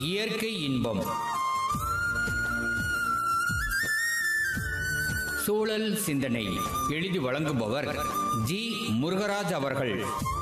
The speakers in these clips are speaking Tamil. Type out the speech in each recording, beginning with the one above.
இயற்கை இன்பம் சூழல் சிந்தனை எழுதி வழங்குபவர் ஜி முருகராஜ் அவர்கள்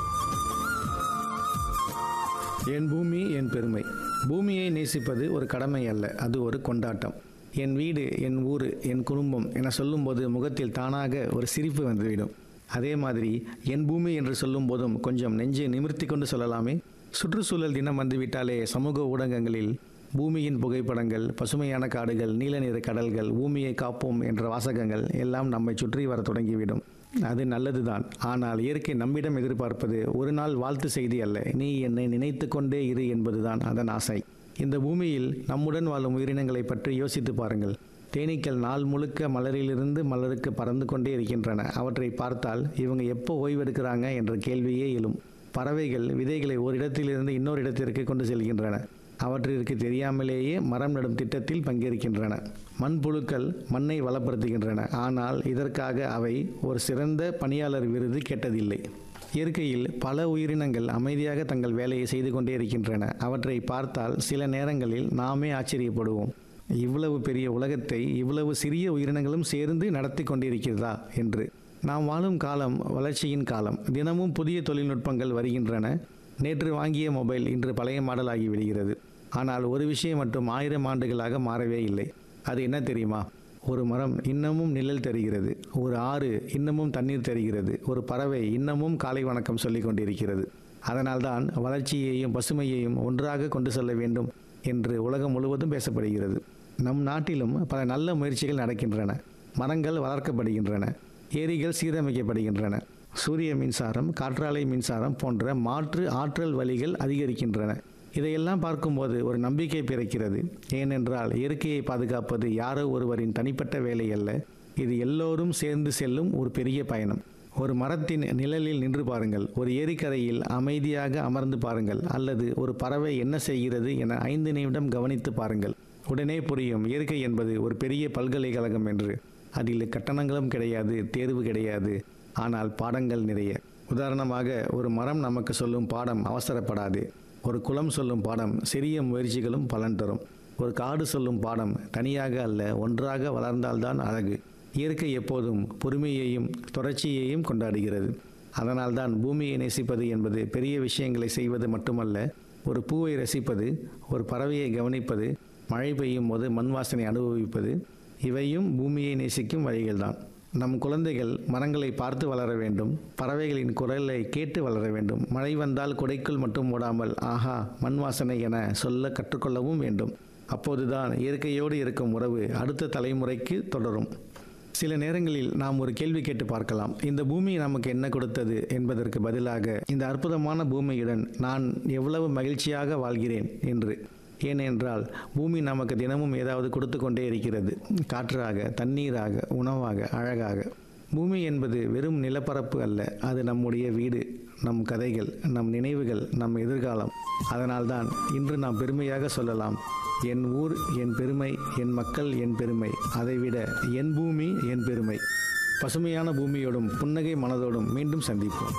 என் பூமி என் பெருமை பூமியை நேசிப்பது ஒரு கடமை அல்ல அது ஒரு கொண்டாட்டம் என் வீடு என் ஊர் என் குடும்பம் என சொல்லும்போது முகத்தில் தானாக ஒரு சிரிப்பு வந்துவிடும் அதே மாதிரி என் பூமி என்று சொல்லும் போதும் கொஞ்சம் நெஞ்சை நிமிர்த்தி கொண்டு சொல்லலாமே சுற்றுச்சூழல் தினம் வந்துவிட்டாலே சமூக ஊடகங்களில் பூமியின் புகைப்படங்கள் பசுமையான காடுகள் நீல நிற கடல்கள் பூமியை காப்போம் என்ற வாசகங்கள் எல்லாம் நம்மை சுற்றி வர தொடங்கிவிடும் அது நல்லதுதான் ஆனால் இயற்கை நம்மிடம் எதிர்பார்ப்பது ஒரு நாள் வாழ்த்து செய்தி அல்ல நீ என்னை நினைத்து கொண்டே இரு என்பதுதான் அதன் ஆசை இந்த பூமியில் நம்முடன் வாழும் உயிரினங்களை பற்றி யோசித்து பாருங்கள் தேனீக்கள் நாள் முழுக்க மலரிலிருந்து மலருக்கு பறந்து கொண்டே இருக்கின்றன அவற்றை பார்த்தால் இவங்க எப்போ ஓய்வெடுக்கிறாங்க என்ற கேள்வியே எழும் பறவைகள் விதைகளை ஒரு இடத்திலிருந்து இன்னொரு இடத்திற்கு கொண்டு செல்கின்றன அவற்றிற்கு தெரியாமலேயே மரம் நடும் திட்டத்தில் பங்கேற்கின்றன மண்புழுக்கள் மண்ணை வளப்படுத்துகின்றன ஆனால் இதற்காக அவை ஒரு சிறந்த பணியாளர் விருது கேட்டதில்லை இயற்கையில் பல உயிரினங்கள் அமைதியாக தங்கள் வேலையை செய்து கொண்டே இருக்கின்றன அவற்றை பார்த்தால் சில நேரங்களில் நாமே ஆச்சரியப்படுவோம் இவ்வளவு பெரிய உலகத்தை இவ்வளவு சிறிய உயிரினங்களும் சேர்ந்து நடத்தி கொண்டிருக்கிறதா என்று நாம் வாழும் காலம் வளர்ச்சியின் காலம் தினமும் புதிய தொழில்நுட்பங்கள் வருகின்றன நேற்று வாங்கிய மொபைல் இன்று பழைய மாடல் ஆகிவிடுகிறது ஆனால் ஒரு விஷயம் மட்டும் ஆயிரம் ஆண்டுகளாக மாறவே இல்லை அது என்ன தெரியுமா ஒரு மரம் இன்னமும் நிழல் தருகிறது ஒரு ஆறு இன்னமும் தண்ணீர் தருகிறது ஒரு பறவை இன்னமும் காலை வணக்கம் சொல்லிக் கொண்டிருக்கிறது அதனால்தான் வளர்ச்சியையும் பசுமையையும் ஒன்றாக கொண்டு செல்ல வேண்டும் என்று உலகம் முழுவதும் பேசப்படுகிறது நம் நாட்டிலும் பல நல்ல முயற்சிகள் நடக்கின்றன மரங்கள் வளர்க்கப்படுகின்றன ஏரிகள் சீரமைக்கப்படுகின்றன சூரிய மின்சாரம் காற்றாலை மின்சாரம் போன்ற மாற்று ஆற்றல் வழிகள் அதிகரிக்கின்றன இதையெல்லாம் பார்க்கும்போது ஒரு நம்பிக்கை பிறக்கிறது ஏனென்றால் இயற்கையை பாதுகாப்பது யாரோ ஒருவரின் தனிப்பட்ட வேலை அல்ல இது எல்லோரும் சேர்ந்து செல்லும் ஒரு பெரிய பயணம் ஒரு மரத்தின் நிழலில் நின்று பாருங்கள் ஒரு ஏரிக்கரையில் அமைதியாக அமர்ந்து பாருங்கள் அல்லது ஒரு பறவை என்ன செய்கிறது என ஐந்து நிமிடம் கவனித்து பாருங்கள் உடனே புரியும் இயற்கை என்பது ஒரு பெரிய பல்கலைக்கழகம் என்று அதில் கட்டணங்களும் கிடையாது தேர்வு கிடையாது ஆனால் பாடங்கள் நிறைய உதாரணமாக ஒரு மரம் நமக்கு சொல்லும் பாடம் அவசரப்படாது ஒரு குளம் சொல்லும் பாடம் சிறிய முயற்சிகளும் பலன் தரும் ஒரு காடு சொல்லும் பாடம் தனியாக அல்ல ஒன்றாக வளர்ந்தால்தான் அழகு இயற்கை எப்போதும் பொறுமையையும் தொடர்ச்சியையும் கொண்டாடுகிறது அதனால்தான் பூமியை நேசிப்பது என்பது பெரிய விஷயங்களை செய்வது மட்டுமல்ல ஒரு பூவை ரசிப்பது ஒரு பறவையை கவனிப்பது மழை பெய்யும் போது மண் வாசனை அனுபவிப்பது இவையும் பூமியை நேசிக்கும் வழிகள்தான் நம் குழந்தைகள் மரங்களை பார்த்து வளர வேண்டும் பறவைகளின் குரலை கேட்டு வளர வேண்டும் மழை வந்தால் குடைக்குள் மட்டும் ஓடாமல் ஆஹா மண் வாசனை என சொல்ல கற்றுக்கொள்ளவும் வேண்டும் அப்போதுதான் இயற்கையோடு இருக்கும் உறவு அடுத்த தலைமுறைக்கு தொடரும் சில நேரங்களில் நாம் ஒரு கேள்வி கேட்டு பார்க்கலாம் இந்த பூமி நமக்கு என்ன கொடுத்தது என்பதற்கு பதிலாக இந்த அற்புதமான பூமியுடன் நான் எவ்வளவு மகிழ்ச்சியாக வாழ்கிறேன் என்று ஏனென்றால் பூமி நமக்கு தினமும் ஏதாவது கொடுத்து கொண்டே இருக்கிறது காற்றாக தண்ணீராக உணவாக அழகாக பூமி என்பது வெறும் நிலப்பரப்பு அல்ல அது நம்முடைய வீடு நம் கதைகள் நம் நினைவுகள் நம் எதிர்காலம் அதனால்தான் இன்று நாம் பெருமையாக சொல்லலாம் என் ஊர் என் பெருமை என் மக்கள் என் பெருமை அதைவிட என் பூமி என் பெருமை பசுமையான பூமியோடும் புன்னகை மனதோடும் மீண்டும் சந்திப்போம்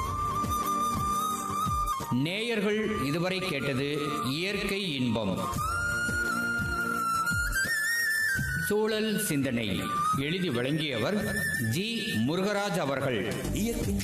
நேயர்கள் இதுவரை கேட்டது இயற்கை இன்பம் சூழல் சிந்தனை எழுதி வழங்கியவர் ஜி முருகராஜ் அவர்கள் இயற்கை